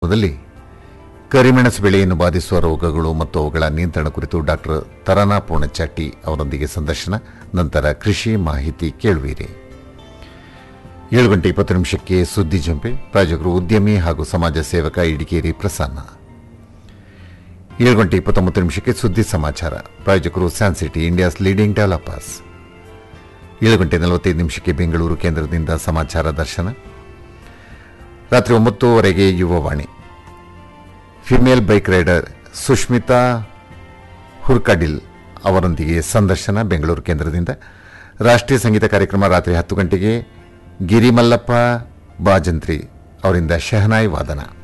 ದಲ್ಲಿ ಕರಿಮೆಣಸು ಬೆಳೆಯನ್ನು ಬಾಧಿಸುವ ರೋಗಗಳು ಮತ್ತು ಅವುಗಳ ನಿಯಂತ್ರಣ ಕುರಿತು ಡಾಕ್ಟರ್ ತರಾನಾ ಪೂರ್ಣಚಾಟಿ ಅವರೊಂದಿಗೆ ಸಂದರ್ಶನ ನಂತರ ಕೃಷಿ ಮಾಹಿತಿ ಕೇಳುವಿರಿ ಏಳು ಗಂಟೆ ಇಪ್ಪತ್ತು ನಿಮಿಷಕ್ಕೆ ಸುದ್ದಿ ಜಂಪೆ ಪ್ರಾಯೋಜಕರು ಉದ್ಯಮಿ ಹಾಗೂ ಸಮಾಜ ಸೇವಕ ಇಡಿಕೇರಿ ಪ್ರಸನ್ನ ಏಳು ಗಂಟೆ ಇಪ್ಪತ್ತೊಂಬತ್ತು ನಿಮಿಷಕ್ಕೆ ಸುದ್ದಿ ಸಮಾಚಾರ ಪ್ರಾಯೋಜಕರು ಸ್ಯಾನ್ಸಿಟಿ ಇಂಡಿಯಾಸ್ ಲೀಡಿಂಗ್ ಡೆವಲಪರ್ಸ್ ಏಳು ಗಂಟೆ ನಲವತ್ತೈದು ನಿಮಿಷಕ್ಕೆ ಬೆಂಗಳೂರು ಕೇಂದ್ರದಿಂದ ಸಮಾಚಾರ ದರ್ಶನ ರಾತ್ರಿ ಒಂಬತ್ತುವರೆಗೆ Yuvavani female bike rider Sushmita Hurkadil ಅವರೊಂದಿಗೆ ಸಂದರ್ಶನ ಬೆಂಗಳೂರು ಕೇಂದ್ರದಿಂದ ರಾಷ್ಟ್ರೀಯ ಸಂಗೀತ ಕಾರ್ಯಕ್ರಮ ರಾತ್ರಿ ಹತ್ತು ಗಂಟೆಗೆ ಗಿರಿಮಲ್ಲಪ್ಪ ಬಾಜಂತ್ರಿ ಅವರಿಂದ ಶಹನಾಯಿ ವಾದನ